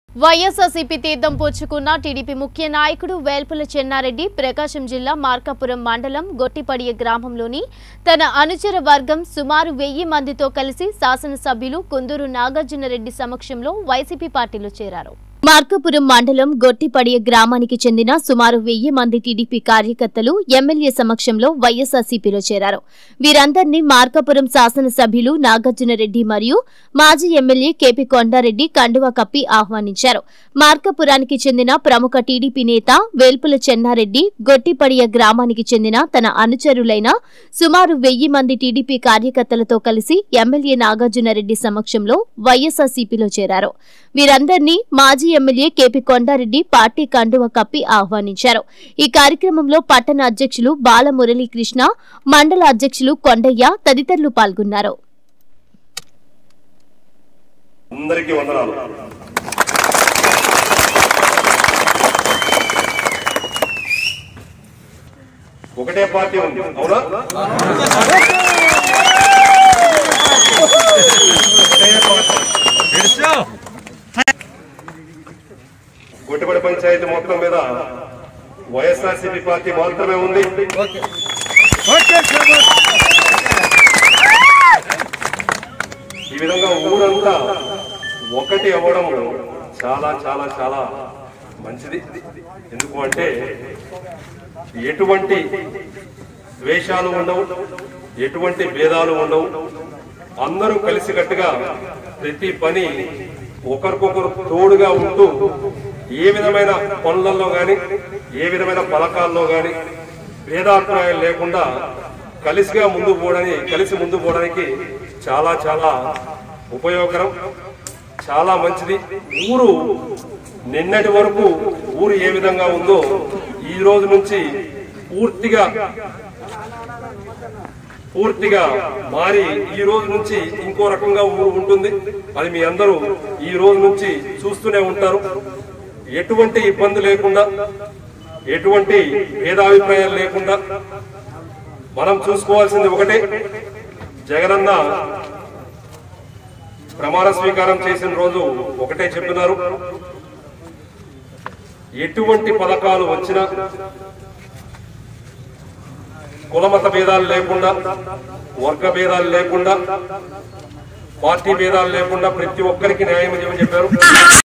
వైఎస్ఆర్సీపీ తీర్థం పుచ్చుకున్న టీడీపీ ముఖ్య నాయకుడు వేల్పుల చెన్నారెడ్డి ప్రకాశం జిల్లా మార్కాపురం మండలం గొట్టిపడియ గ్రామంలోని తన అనుచర వర్గం సుమారు వెయ్యి మందితో కలిసి శాసనసభ్యులు కుందూరు నాగార్జునరెడ్డి సమక్షంలో వైసీపీ పార్టీలో చేరారు మార్కాపురం మండలం గొట్టిపడియ గ్రామానికి చెందిన సుమారు వెయ్యి మంది టీడీపీ కార్యకర్తలు ఎమ్మెల్యే సమక్షంలో వైఎస్ఆర్సీపీలో చేరారు వీరందరినీ మార్కాపురం శాసనసభ్యులు నాగార్జునరెడ్డి మరియు మాజీ ఎమ్మెల్యే కేపీ కొండారెడ్డి కండువా కప్పి ఆహ్వానించారు మార్కాపురానికి చెందిన ప్రముఖ టీడీపీ నేత వేల్పుల చెన్నారెడ్డి గొట్టిపడియ గ్రామానికి చెందిన తన అనుచరులైన సుమారు వెయ్యి మంది టీడీపీ కార్యకర్తలతో కలిసి ఎమ్మెల్యే నాగార్జునరెడ్డి సమక్షంలో వైఎస్ఆర్సీపీలో చేరారు వీరందరినీ మాజీ ఎమ్మెల్యే కేపీ కొండారెడ్డి పార్టీ కండువ కప్పి ఆహ్వానించారు ఈ కార్యక్రమంలో పట్టణ అధ్యక్షులు బాల మురళీకృష్ణ మండల అధ్యక్షులు కొండయ్య తదితరులు పాల్గొన్నారు అందరికీ వందనాలు ఒకటే పార్టీ ఉంది అవునా గొట్టిపడి పంచాయతీ మొత్తం మీద వైఎస్ఆర్సీపీ పార్టీ మాత్రమే ఉంది ఈ విధంగా ఊరంతా ఒకటి అవ్వడం చాలా చాలా చాలా మంచిది ఎందుకు అంటే ఎటువంటి ద్వేషాలు ఉండవు ఎటువంటి భేదాలు ఉండవు అందరూ కలిసికట్టుగా ప్రతి పని ఒకరికొకరు తోడుగా ఉంటూ ఏ విధమైన పనులలో గాని ఏ విధమైన పథకాల్లో గాని భేదాభిప్రాయాలు లేకుండా కలిసిగా ముందుకు పోవడానికి కలిసి ముందుకు పోవడానికి చాలా చాలా ఉపయోగకరం చాలా మంచిది ఊరు నిన్నటి వరకు ఊరు ఏ విధంగా ఉందో ఈ రోజు నుంచి పూర్తిగా పూర్తిగా మారి ఈ రోజు నుంచి ఇంకో రకంగా ఊరు ఉంటుంది అది మీ అందరూ ఈ రోజు నుంచి చూస్తూనే ఉంటారు ఎటువంటి ఇబ్బంది లేకుండా ఎటువంటి భేదాభిప్రాయాలు లేకుండా మనం చూసుకోవాల్సింది ఒకటే జగనన్న ప్రమాణ స్వీకారం చేసిన రోజు ఒకటే చెప్పినారు ఎటువంటి పథకాలు వచ్చినా కులమత భేదాలు లేకుండా వర్గ భేదాలు లేకుండా పార్టీ భేదాలు లేకుండా ప్రతి ఒక్కరికి న్యాయం చేయమని చెప్పారు